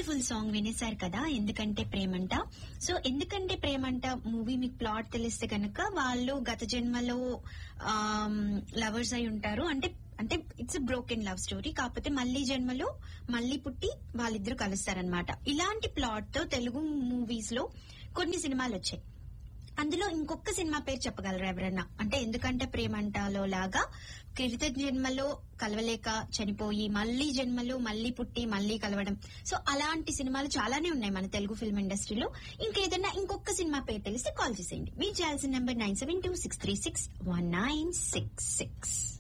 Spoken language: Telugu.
బ్యూటిఫుల్ సాంగ్ వినేశారు కదా ఎందుకంటే ప్రేమంట సో ఎందుకంటే ప్రేమంట మూవీ మీకు ప్లాట్ తెలిస్తే కనుక వాళ్ళు గత జన్మలో లవర్స్ అయి ఉంటారు అంటే అంటే ఇట్స్ బ్రోకెన్ లవ్ స్టోరీ కాకపోతే మళ్ళీ జన్మలో మళ్ళీ పుట్టి వాళ్ళిద్దరు కలుస్తారనమాట ఇలాంటి ప్లాట్ తో తెలుగు మూవీస్ లో కొన్ని సినిమాలు వచ్చాయి అందులో ఇంకొక సినిమా పేరు చెప్పగలరా ఎవరన్నా అంటే ఎందుకంటే ప్రేమంటాలో లాగా క్రిత జన్మలో కలవలేక చనిపోయి మళ్ళీ జన్మలో మళ్ళీ పుట్టి మళ్ళీ కలవడం సో అలాంటి సినిమాలు చాలానే ఉన్నాయి మన తెలుగు ఫిల్మ్ ఇండస్ట్రీలో ఇంకేదన్నా ఇంకొక సినిమా పేరు తెలిస్తే కాల్ చేసేయండి మీరు చేయాల్సిన number nine seven two six three six one nine six six